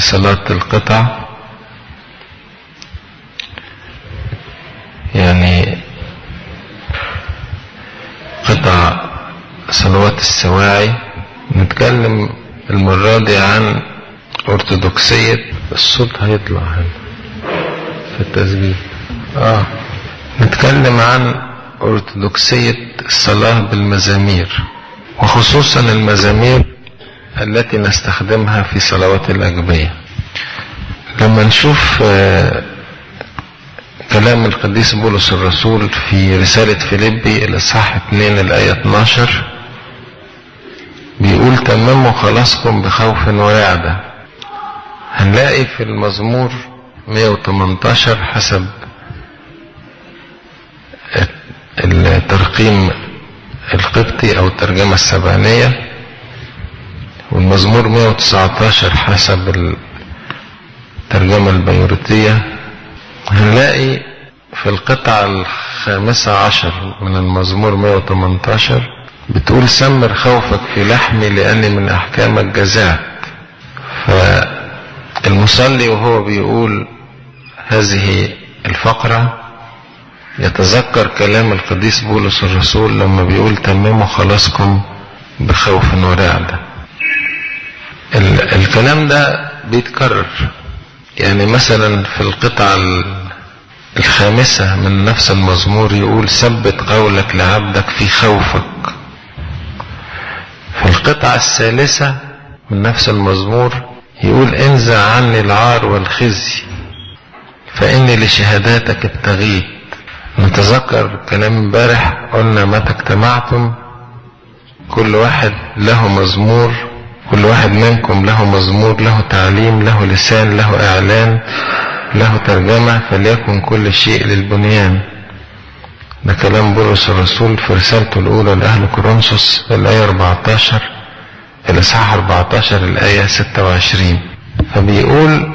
صلاة القطع يعني قطع صلوات السواعي نتكلم المرة دي عن أرثوذكسية الصوت هيطلع هنا في التسجيل آه نتكلم عن أرثوذكسية الصلاة بالمزامير وخصوصا المزامير التي نستخدمها في صلوات الأجبية لما نشوف كلام القديس بولس الرسول في رسالة فيليبي الإصحاح 2 الآية 12 بيقول تمموا خلاصكم بخوف ورعدة هنلاقي في المزمور 118 حسب الترقيم القبطي او الترجمة السبعينية والمزمور 119 حسب الترجمة البيروتية هنلاقي في القطعة الخامسة عشر من المزمور 118 بتقول سمر خوفك في لحمي لأني من أحكامك جزعت فالمصلي وهو بيقول هذه الفقرة يتذكر كلام القديس بولس الرسول لما بيقول تمموا خلاصكم بخوف ورعدة الكلام ده بيتكرر يعني مثلا في القطعة الخامسة من نفس المزمور يقول ثبت قولك لعبدك في خوفك في القطعة الثالثة من نفس المزمور يقول انزع عني العار والخزي فإني لشهاداتك ابتغيت نتذكر كلام امبارح قلنا متى اجتمعتم كل واحد له مزمور كل واحد منكم له مزمور له تعليم له لسان له اعلان له ترجمة فليكن كل شيء للبنيان ده كلام بولس الرسول في رسالته الأولى لأهل كورنثوس الآية 14 الإصحاح 14 الآية 26 فبيقول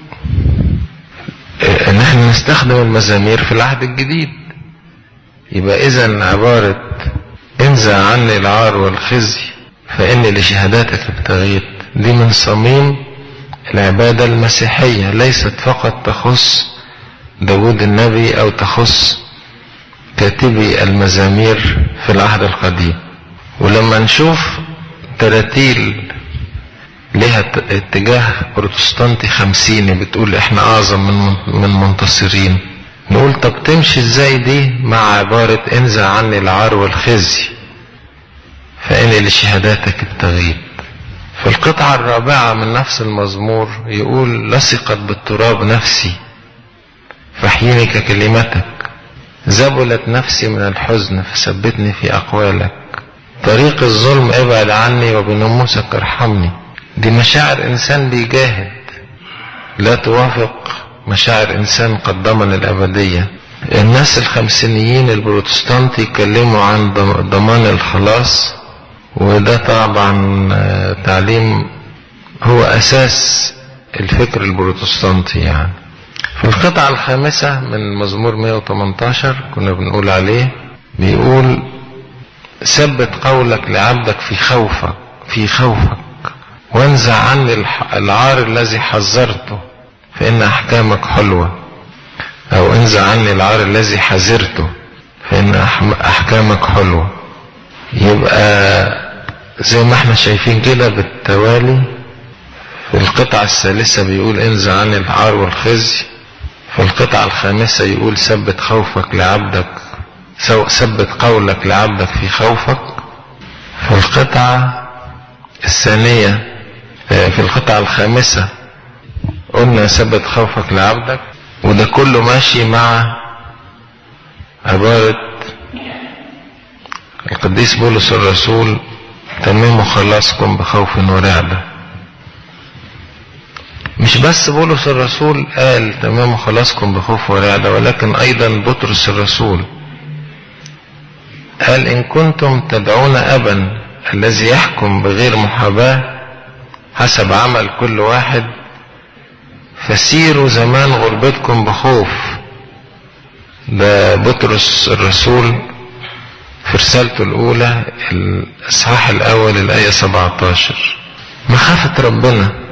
إن احنا نستخدم المزامير في العهد الجديد يبقى إذا عبارة انزع عني العار والخزي فإني لشهاداتك ابتغيت دي من صميم العبادة المسيحية ليست فقط تخص داود النبي أو تخص كاتبي المزامير في العهد القديم ولما نشوف تراتيل لها اتجاه بروتستانتي خمسيني بتقول احنا اعظم من من منتصرين نقول طب تمشي ازاي دي مع عبارة انزع عني العار والخزي فإني لشهاداتك ابتغيت في القطعة الرابعة من نفس المزمور يقول لصقت بالتراب نفسي فاحيني ككلمتك زبلت نفسي من الحزن فثبتني في أقوالك طريق الظلم ابعد عني وبناموسك ارحمني دي مشاعر إنسان بيجاهد لا توافق مشاعر إنسان قد ضمن الأبدية الناس الخمسينيين البروتستانت يتكلموا عن ضمان الخلاص وده طبعا تعليم هو أساس الفكر البروتستانتي يعني في القطعة الخامسة من مزمور 118 كنا بنقول عليه بيقول ثبت قولك لعبدك في خوفك في خوفك وانزع عني العار الذي حذرته فإن أحكامك حلوة أو انزع عني العار الذي حذرته فإن أحكامك حلوة يبقى زي ما احنا شايفين كده بالتوالي في القطعة الثالثة بيقول انزع عني العار والخزي في القطعة الخامسة يقول ثبت خوفك لعبدك ثبت قولك لعبدك في خوفك في القطعة الثانية في القطعة الخامسة قلنا ثبت خوفك لعبدك وده كله ماشي مع عبارة القديس بولس الرسول تمموا خلاصكم بخوف ورعبة مش بس بولس الرسول قال تمموا خلاصكم بخوف ورعبة ولكن أيضا بطرس الرسول قال إن كنتم تدعون أبا الذي يحكم بغير محاباة حسب عمل كل واحد فسيروا زمان غربتكم بخوف ده بطرس الرسول في رسالته الأولى الإصحاح الأول الآية 17 مخافة ربنا